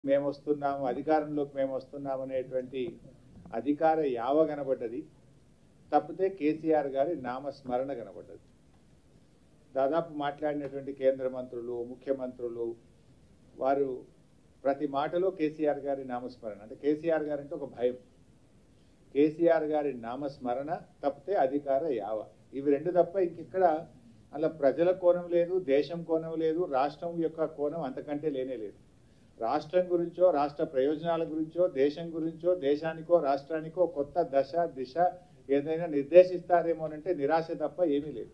మేము వస్తున్నాము అధికారంలోకి మేము వస్తున్నాము అనేటువంటి అధికార యావ కనబడ్డది తప్పితే కేసీఆర్ గారి నామస్మరణ కనబడ్డది దాదాపు మాట్లాడినటువంటి కేంద్ర మంత్రులు ముఖ్యమంత్రులు వారు ప్రతి మాటలో కేసీఆర్ గారి నామస్మరణ అంటే కేసీఆర్ గారు అంటే ఒక భయం కేసీఆర్ గారి నామస్మరణ తప్పితే అధికార యావ ఇవి రెండు తప్ప ఇంకెక్కడ అలా ప్రజల కోణం లేదు దేశం కోణం లేదు రాష్ట్రం యొక్క కోణం అంతకంటే లేనే లేదు రాష్ట్రం గురించో రాష్ట్ర ప్రయోజనాల గురించో దేశం గురించో దేశానికో రాష్ట్రానికో కొత్త దశ దిశ ఏదైనా నిర్దేశిస్తారేమోనంటే నిరాశ తప్ప ఏమీ లేదు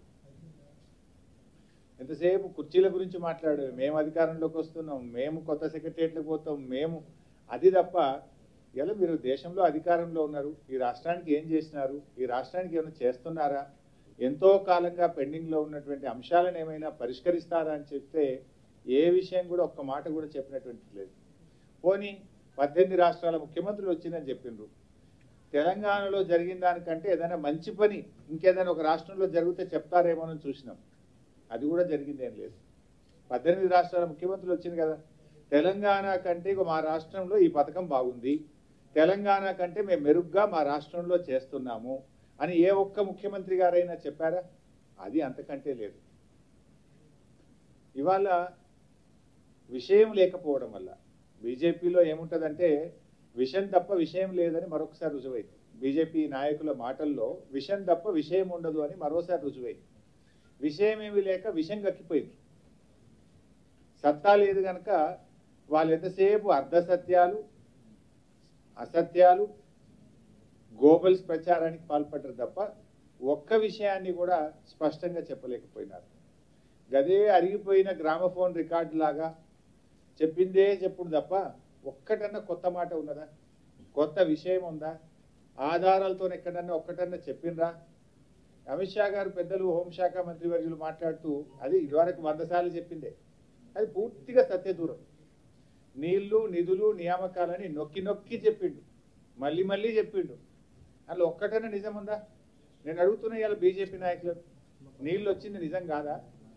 ఎంతసేపు కుర్చీల గురించి మాట్లాడు మేము అధికారంలోకి వస్తున్నాం మేము కొత్త సెక్రటరియట్లకు పోతాం మేము అది తప్ప ఇలా మీరు దేశంలో అధికారంలో ఉన్నారు ఈ రాష్ట్రానికి ఏం చేసినారు ఈ రాష్ట్రానికి ఏమైనా చేస్తున్నారా ఎంతో కాలంగా పెండింగ్లో ఉన్నటువంటి అంశాలను ఏమైనా పరిష్కరిస్తారా అని చెప్తే ఏ విషయం కూడా ఒక్క మాట కూడా చెప్పినటువంటి లేదు పోనీ పద్దెనిమిది రాష్ట్రాల ముఖ్యమంత్రులు వచ్చిందని చెప్పిండ్రు తెలంగాణలో జరిగిన దానికంటే ఏదైనా మంచి పని ఇంకేదైనా ఒక రాష్ట్రంలో జరిగితే చెప్తారేమోనని చూసినాం అది కూడా జరిగింది ఏం లేదు పద్దెనిమిది రాష్ట్రాల ముఖ్యమంత్రులు వచ్చింది కదా తెలంగాణ కంటే ఇగో మా రాష్ట్రంలో ఈ పథకం బాగుంది తెలంగాణ కంటే మేము మెరుగ్గా మా రాష్ట్రంలో చేస్తున్నాము అని ఏ ఒక్క ముఖ్యమంత్రి గారైనా చెప్పారా అది అంతకంటే లేదు ఇవాళ విషయం లేకపోవడం వల్ల బీజేపీలో ఏముంటుందంటే విషయం తప్ప విషయం లేదని మరొకసారి రుజువైంది బీజేపీ నాయకుల మాటల్లో విషయం తప్ప విషయం ఉండదు అని మరోసారి రుజువైంది విషయం ఏమీ లేక విషయం కక్కిపోయింది సత్తా లేదు కనుక వాళ్ళు ఎంతసేపు అర్ధసత్యాలు అసత్యాలు గోబల్స్ ప్రచారానికి పాల్పడ్డారు తప్ప ఒక్క విషయాన్ని కూడా స్పష్టంగా చెప్పలేకపోయినారు గదే అరిగిపోయిన గ్రామఫోన్ రికార్డు లాగా చెప్పిందే చెప్పుడు తప్ప ఒక్కటన్నా కొత్త మాట ఉన్నదా కొత్త విషయం ఉందా ఆధారాలతో ఎక్కడన్నా ఒక్కటన్నా చెప్పినరా అమిత్ షా గారు పెద్దలు హోంశాఖ మంత్రి వర్యులు మాట్లాడుతూ అది ఇదివరకు వంద సార్లు చెప్పిందే అది పూర్తిగా సత్యదూరం నీళ్లు నిధులు నియామకాలని నొక్కి నొక్కి చెప్పిండు మళ్ళీ మళ్ళీ చెప్పిండు అందులో ఒక్కటైనా నిజం ఉందా నేను అడుగుతున్నా ఇవాళ బీజేపీ నాయకులు నీళ్ళు వచ్చింది నిజం కాదా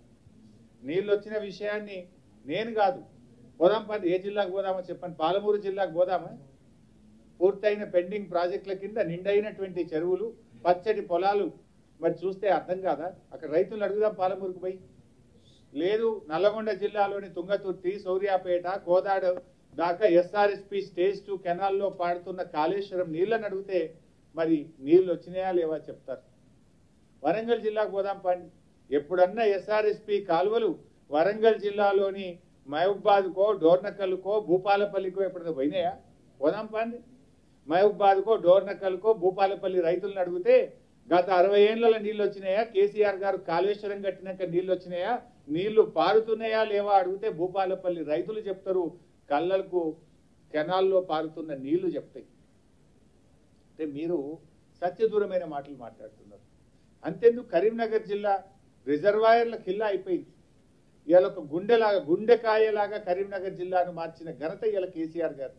నీళ్ళు వచ్చిన విషయాన్ని నేను కాదు పోదాం పని ఏ జిల్లాకు పోదామో చెప్పండి పాలమూరు జిల్లాకు పోదామా పూర్తయిన పెండింగ్ ప్రాజెక్టుల కింద నిండైనటువంటి చెరువులు పచ్చటి పొలాలు మరి చూస్తే అర్థం కాదా అక్కడ రైతులు అడుగుదాం పాలమూరుకు పోయి లేదు నల్లగొండ జిల్లాలోని తుంగతుర్తి సౌర్యాపేట కోదాడ దాకా ఎస్ఆర్ఎస్పి స్టేజ్ టూ కెనాల్లో పాడుతున్న కాళేశ్వరం నీళ్ళని అడిగితే మరి నీళ్ళు వచ్చినాయా లేవా చెప్తారు వరంగల్ జిల్లాకు పోదాం పండి ఎప్పుడన్నా ఎస్ఆర్ఎస్పి కాలువలు వరంగల్ జిల్లాలోని మహబూబాద్కో డోర్నకల్కో భూపాలపల్లికో ఎప్పుడైనా పోయినాయా పోదాం పండి మహబూబాద్కో డోర్నకల్కో భూపాలపల్లి రైతులను అడిగితే గత అరవై ఏళ్ల నీళ్ళు వచ్చినాయా కేసీఆర్ గారు కాళేశ్వరం కట్టినాక నీళ్ళు వచ్చినాయా నీళ్లు పారుతున్నాయా లేవా అడిగితే భూపాలపల్లి రైతులు చెప్తారు కళ్ళకు కెనాల్లో పారుతున్న నీళ్లు చెప్తాయి అంటే మీరు సత్యదూరమైన మాటలు మాట్లాడుతున్నారు అంతెందుకు కరీంనగర్ జిల్లా రిజర్వాయర్ల కిల్లా అయిపోయింది ఇవాళ ఒక గుండెలాగా గుండెకాయలాగా కరీంనగర్ జిల్లాను మార్చిన ఘనత ఇవాళ కేసీఆర్ గారు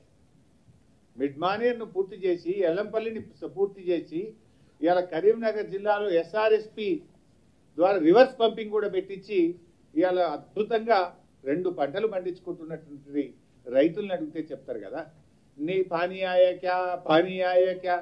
మిడ్ మానేర్ను పూర్తి చేసి ఎల్లంపల్లిని పూర్తి చేసి ఇవాళ కరీంనగర్ జిల్లాలో ఎస్ఆర్ఎస్పి ద్వారా రివర్స్ పంపింగ్ కూడా పెట్టించి ఇవాళ అద్భుతంగా రెండు పంటలు పండించుకుంటున్నటువంటి రైతులను అడిగితే చెప్తారు కదా నీ పానీ ఆయా క్యా పానీ ఆయా క్యా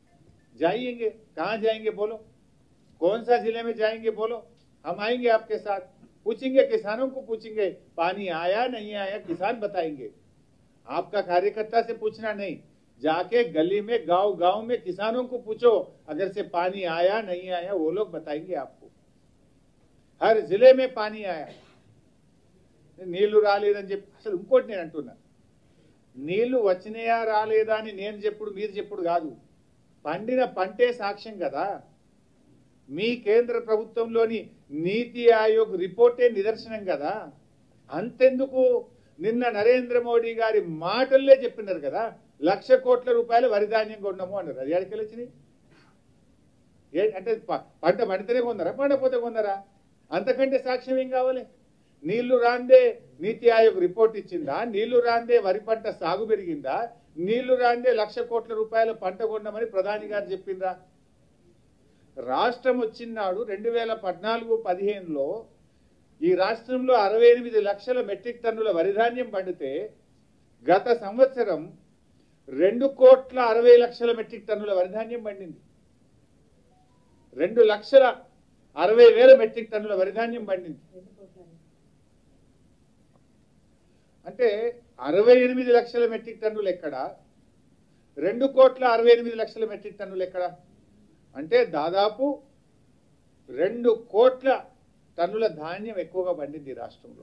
जाइएंगे कहाँ जाएंगे बोलो कौन सा जिले में जाएंगे बोलो हम आएंगे आपके साथ पूछेंगे किसानों को पूछेंगे पानी आया नहीं आया किसान बताएंगे आपका कार्यकर्ता से पूछना नहीं जाके गली में गांव गांव में किसानों को पूछो अगर से पानी आया नहीं आया वो लोग बताएंगे आपको हर जिले में पानी आया నీళ్లు రాలేదని చెప్పి అసలు ఇంకోటి నేను అంటున్నా నీళ్లు వచ్చినాయా రాలేదా అని నేను చెప్పుడు మీరు చెప్పుడు కాదు పండిన పంటే సాక్ష్యం కదా మీ కేంద్ర ప్రభుత్వంలోని నీతి ఆయోగ్ రిపోర్టే నిదర్శనం కదా అంతెందుకు నిన్న నరేంద్ర మోడీ గారి మాటల్లే చెప్పినారు కదా లక్ష కోట్ల రూపాయలు వరిధాన్యం కొన్నాము అన్నారు అది ఎక్కడికి వచ్చినాయి ఏ అంటే ప- పంట పండితేనే కొందరా పండపోతే కొందరా అంతకంటే సాక్ష్యం ఏం కావాలి నీళ్లు రాందే నీతి ఆయోగ్ రిపోర్ట్ ఇచ్చిందా నీళ్లు రాందే వరి పంట సాగు పెరిగిందా నీళ్లు రాందే లక్ష కోట్ల రూపాయల పంట కొన్నామని ప్రధాని గారు చెప్పిండ్రా రాష్ట్రం వచ్చినాడు రెండు వేల పద్నాలుగు పదిహేనులో ఈ రాష్ట్రంలో అరవై ఎనిమిది లక్షల మెట్రిక్ టన్నుల వరిధాన్యం పండితే గత సంవత్సరం రెండు కోట్ల అరవై లక్షల మెట్రిక్ టన్నుల వరిధాన్యం పండింది రెండు లక్షల అరవై వేల మెట్రిక్ టన్నుల వరిధాన్యం పండింది అంటే అరవై ఎనిమిది లక్షల మెట్రిక్ టన్నులు ఎక్కడ రెండు కోట్ల అరవై ఎనిమిది లక్షల మెట్రిక్ టన్నులు ఎక్కడ అంటే దాదాపు రెండు కోట్ల టన్నుల ధాన్యం ఎక్కువగా పండింది ఈ రాష్ట్రంలో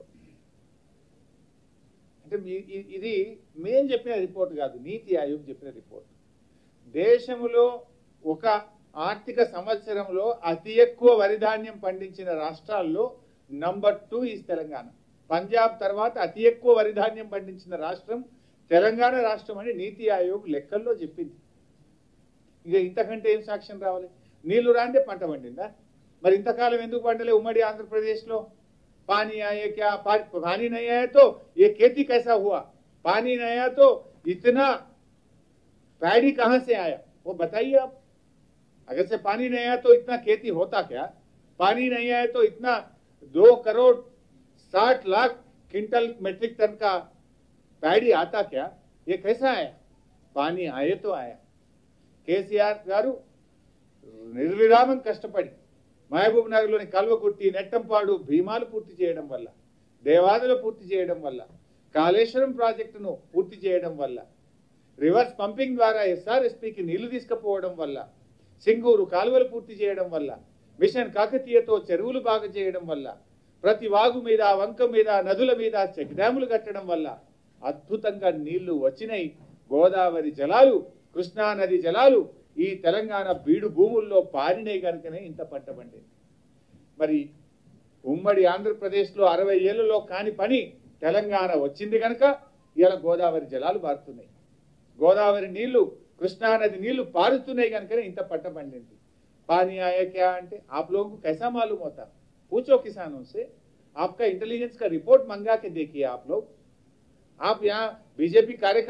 అంటే మీ- ఇ- ఇది మేం చెప్పిన రిపోర్ట్ కాదు నీతి ఆయోగ్ చెప్పిన రిపోర్ట్ దేశంలో ఒక ఆర్థిక సంవత్సరంలో అతి ఎక్కువ వరి ధాన్యం పండించిన రాష్ట్రాల్లో number two is Telangana Punjab తర్వాత అతి ఎక్కువ వరి ధాన్యం పండించిన రాష్ట్రం తెలంగాణ రాష్ట్రం అని నీతి ఆయోగ్ లెక్కల్లో చెప్పింది ఇక ఇంతకంటే ఏం సాక్ష్యం రావాలి నీళ్లు రాందే పంట పండిందా మరి ఇంతకాలం ఎందుకు పండలే ఉమ్మడి ఆంధ్రప్రదేశ్లో पानी आए क्या पा- पानी नहीं आया तो ये खेती कैसा हुआ पानी नहीं आया तो इतना पैडी कहां से आया वो बताइए आप अगर से पानी नहीं आया तो इतना खेती होता क्या पानी नहीं आया तो इतना दो करोड़ साठ लाख क्विंटल मेट्रिक टन का पैडी आता क्या ये कैसा आया पानी आए तो आया కేసీఆర్ గారు నిర్విరామం కష్టపడి మహబూబ్ నగర్లోని కల్వకుర్తి నెట్టంపాడు భీమాలు పూర్తి చేయడం వల్ల దేవాదులు పూర్తి చేయడం వల్ల కాళేశ్వరం ప్రాజెక్టును పూర్తి చేయడం వల్ల రివర్స్ పంపింగ్ ద్వారా ఎస్ఆర్ఎస్పికి నీళ్లు తీసుకుపోవడం వల్ల సింగూరు కాలువలు పూర్తి చేయడం వల్ల మిషన్ కాకతీయతో చెరువులు బాగు చేయడం వల్ల ప్రతి వాగు మీద వంక మీద నదుల మీద చెక్ డ్యాములు కట్టడం వల్ల అద్భుతంగా నీళ్లు వచ్చినాయి గోదావరి జలాలు కృష్ణా నది జలాలు ఈ తెలంగాణ బీడు భూముల్లో పారినాయి కనుకనే ఇంత పంట పండింది మరి ఉమ్మడి ఆంధ్రప్రదేశ్లో అరవై ఏళ్లలో కాని పని తెలంగాణ వచ్చింది కనుక ఇలా గోదావరి జలాలు పారుతున్నాయి గోదావరి నీళ్లు కృష్ణా నది నీళ్లు పారుతున్నాయి కనుకనే ఇంత పంట పండింది पानी आया क्या అంటే आप लोगों को कैसा मालूम होता पूछो किसानों से आपका इंटेलिजेंस का रिपोर्ट मंगा के देखिए आप लोग आप यहाँ बीजेपी कार्यकर्ता